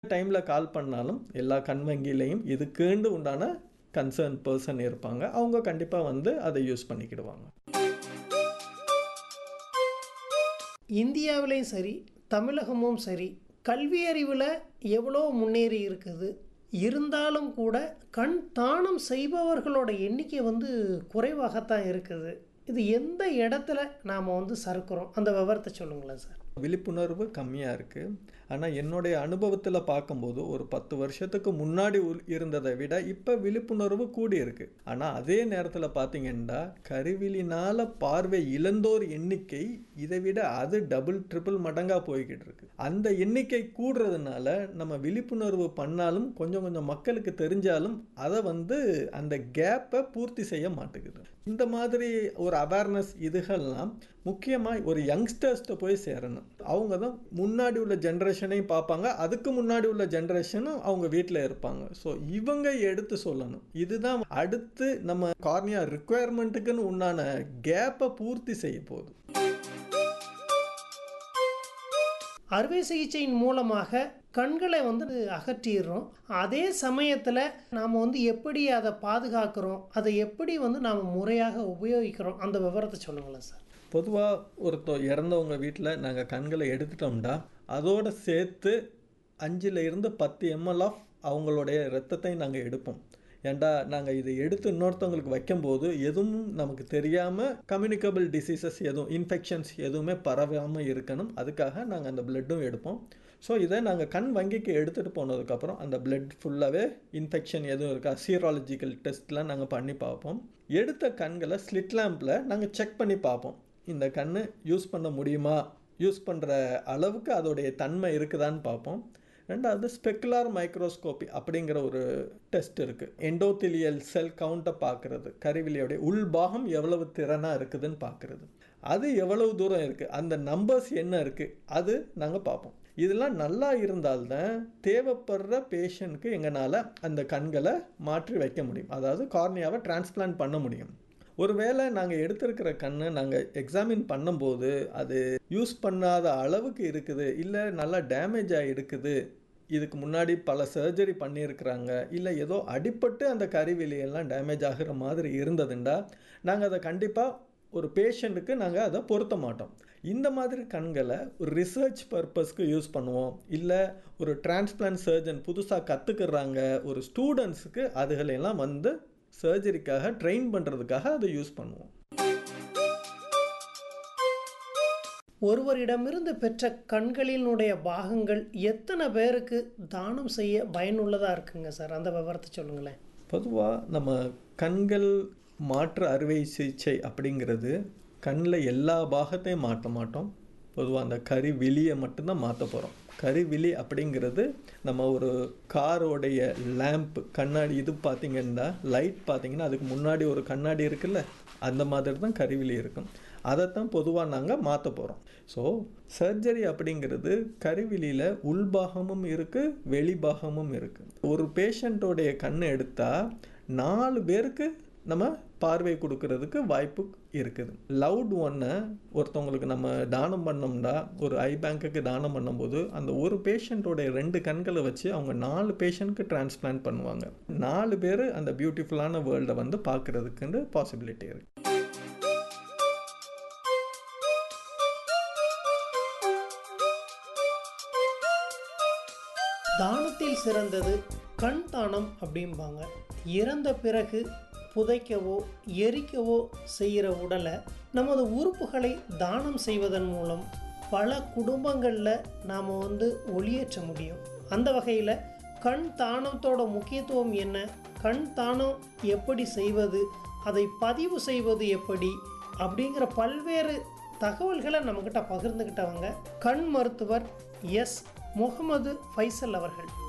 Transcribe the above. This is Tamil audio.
டைமில் கால் பண்ணாலும் எல்லா கண் வங்கியிலையும் இதுக்குண்டு உண்டான கன்சர்ன் பர்சன் இருப்பாங்க அவங்க கண்டிப்பாக வந்து அதை யூஸ் பண்ணிக்கிடுவாங்க இந்தியாவிலையும் சரி தமிழகமும் சரி கல்வி அறிவில் எவ்வளோ முன்னேறி இருக்குது இருந்தாலும் கூட கண் தானம் செய்பவர்களோட எண்ணிக்கை வந்து குறைவாகத்தான் இருக்குது இது எந்த இடத்துல நாம் வந்து சறுக்கிறோம் அந்த விவரத்தை சொல்லுங்களேன் சார் விழிப்புணர்வு கம்மியாக இருக்குது ஆனால் என்னுடைய அனுபவத்தில் பார்க்கும்போது ஒரு பத்து வருஷத்துக்கு முன்னாடி உள்- இருந்ததை விட இப்போ விழிப்புணர்வு கூடி இருக்கு ஆனால் அதே நேரத்தில் பார்த்தீங்கன்னா கருவிலினால பார்வை இழந்தோர் எண்ணிக்கை இதை விட அது டபுள் ட்ரிபிள் மடங்காக போய்கிட்டு இருக்கு அந்த எண்ணிக்கை கூடுறதுனால நம்ம விழிப்புணர்வு பண்ணாலும் கொஞ்சம் கொஞ்சம் மக்களுக்கு தெரிஞ்சாலும் அதை வந்து அந்த கேப்பை பூர்த்தி செய்ய மாட்டேங்குது இந்த மாதிரி ஒரு அவேர்னஸ் இதுகள்லாம் முக்கியமாக ஒரு யங்ஸ்டர்ஸ்ட்ட போய் சேரணும் அவங்க தான் முன்னாடி உள்ள ஜென்ரேஷனையும் பார்ப்பாங்க அதுக்கு முன்னாடி உள்ள ஜென்ரேஷனும் அவங்க வீட்டில் இருப்பாங்க ஸோ இவங்க எடுத்து சொல்லணும் இதுதான் அடுத்து நம்ம கார்னியா ரிக்குவயர்மெண்ட்டுக்குன்னு உண்டான கேப்பை பூர்த்தி செய்ய போகுது அறுவை சிகிச்சையின் மூலமாக கண்களை வந்து அகற்றிடுறோம் அதே சமயத்தில் நாம் வந்து எப்படி அதை பாதுகாக்கிறோம் அதை எப்படி வந்து நாம் முறையாக உபயோகிக்கிறோம் அந்த விவரத்தை சொல்லுங்களேன் சார் பொதுவாக ஒருத்தர் இறந்தவங்க வீட்டில் நாங்கள் கண்களை எடுத்துட்டோம்னா அதோட சேர்த்து அஞ்சுல இருந்து பத்து எம்எல் ஆஃப் அவங்களுடைய ரத்தத்தை நாங்கள் எடுப்போம் ஏன்டா நாங்கள் இதை எடுத்து இன்னொருத்தவங்களுக்கு வைக்கும்போது எதுவும் நமக்கு தெரியாமல் கம்யூனிகபிள் டிசீசஸ் எதுவும் இன்ஃபெக்ஷன்ஸ் எதுவுமே பரவாமல் இருக்கணும் அதுக்காக நாங்கள் அந்த பிளட்டும் எடுப்போம் ஸோ இதை நாங்கள் கண் வங்கிக்கு எடுத்துகிட்டு போனதுக்கப்புறம் அந்த பிளட் ஃபுல்லாகவே இன்ஃபெக்ஷன் எதுவும் இருக்கா சீராலஜிக்கல் டெஸ்ட்லாம் நாங்கள் பண்ணி பார்ப்போம் எடுத்த கண்களை ஸ்லிட் லேம்பில் நாங்கள் செக் பண்ணி பார்ப்போம் இந்த கண் யூஸ் பண்ண முடியுமா யூஸ் பண்ணுற அளவுக்கு அதோடைய தன்மை இருக்குதான்னு பார்ப்போம் ரெண்டாவது ஸ்பெக்குலார் மைக்ரோஸ்கோபி அப்படிங்கிற ஒரு டெஸ்ட் இருக்குது எண்டோத்திலியல் செல் கவுண்ட்டை பார்க்குறது கருவிலியோடைய உள்பாகம் எவ்வளவு திறனாக இருக்குதுன்னு பார்க்குறது அது எவ்வளவு தூரம் இருக்குது அந்த நம்பர்ஸ் என்ன இருக்குது அது நாங்கள் பார்ப்போம் இதெல்லாம் நல்லா இருந்தால்தான் தேவைப்படுற பேஷண்ட்க்கு எங்களால் அந்த கண்களை மாற்றி வைக்க முடியும் அதாவது கார்னியாவை டிரான்ஸ்பிளான்ட் பண்ண முடியும் ஒருவேளை நாங்கள் எடுத்திருக்கிற கண்ணை நாங்கள் எக்ஸாமின் பண்ணும்போது அது யூஸ் பண்ணாத அளவுக்கு இருக்குது இல்லை நல்லா டேமேஜ் ஆகிருக்குது இதுக்கு முன்னாடி பல சர்ஜரி பண்ணியிருக்கிறாங்க இல்லை ஏதோ அடிபட்டு அந்த கருவிலியெல்லாம் டேமேஜ் ஆகிற மாதிரி இருந்ததுண்டா நாங்கள் அதை கண்டிப்பாக ஒரு பேஷண்ட்டுக்கு நாங்கள் அதை பொருத்த மாட்டோம் இந்த மாதிரி கண்களை ஒரு ரிசர்ச் பர்பஸ்க்கு யூஸ் பண்ணுவோம் இல்லை ஒரு டிரான்ஸ்பிளான்ட் சர்ஜன் புதுசாக கற்றுக்குறாங்க ஒரு ஸ்டூடெண்ட்ஸுக்கு அதுகளெல்லாம் வந்து சர்ஜரிக்காக ட்ரெயின் பண்ணுறதுக்காக அதை யூஸ் பண்ணுவோம் ஒருவரிடமிருந்து பெற்ற கண்களினுடைய பாகங்கள் எத்தனை பேருக்கு தானம் செய்ய பயனுள்ளதாக இருக்குங்க சார் அந்த விவரத்தை சொல்லுங்களேன் பொதுவாக நம்ம கண்கள் மாற்று அறுவை சிகிச்சை அப்படிங்கிறது கண்ணில் எல்லா பாகத்தையும் மாற்ற மாட்டோம் பொதுவாக அந்த கறி விழியை மட்டும்தான் மாற்ற போகிறோம் கருவிழி அப்படிங்கிறது நம்ம ஒரு காரோடைய லேம்ப் கண்ணாடி இது பார்த்தீங்கன்னா லைட் பார்த்தீங்கன்னா அதுக்கு முன்னாடி ஒரு கண்ணாடி இருக்குல்ல அந்த மாதிரி தான் கருவிழி இருக்கும் அதைத்தான் பொதுவாக நாங்கள் மாற்ற போகிறோம் ஸோ சர்ஜரி அப்படிங்கிறது கருவிலியில் உள்பாகமும் இருக்குது வெளிபாகமும் இருக்குது ஒரு பேஷண்ட்டோடைய கண்ணை எடுத்தால் நாலு பேருக்கு நம்ம பார்வை கொடுக்கறதுக்கு வாய்ப்பு இருக்குது லவுட் ஒன்னை ஒருத்தவங்களுக்கு நம்ம தானம் பண்ணோம்னா ஒரு ஐ பேங்க்குக்கு தானம் பண்ணும்போது அந்த ஒரு பேஷண்ட்டோடைய ரெண்டு கண்களை வச்சு அவங்க நாலு பேஷண்ட்க்கு டிரான்ஸ்பிளான்ட் பண்ணுவாங்க நாலு பேர் அந்த பியூட்டிஃபுல்லான வேர்ல்டை வந்து பார்க்குறதுக்குன்னு பாசிபிலிட்டி இருக்குது தானத்தில் சிறந்தது கண் தானம் அப்படிம்பாங்க இறந்த பிறகு புதைக்கவோ எரிக்கவோ செய்கிற உடலை நமது உறுப்புகளை தானம் செய்வதன் மூலம் பல குடும்பங்களில் நாம் வந்து ஒளியேற்ற முடியும் அந்த வகையில் கண் தானத்தோட முக்கியத்துவம் என்ன கண் தானம் எப்படி செய்வது அதை பதிவு செய்வது எப்படி அப்படிங்கிற பல்வேறு தகவல்களை நம்மக்கிட்ட பகிர்ந்துக்கிட்டவங்க கண் மருத்துவர் எஸ் முகமது ஃபைசல் அவர்கள்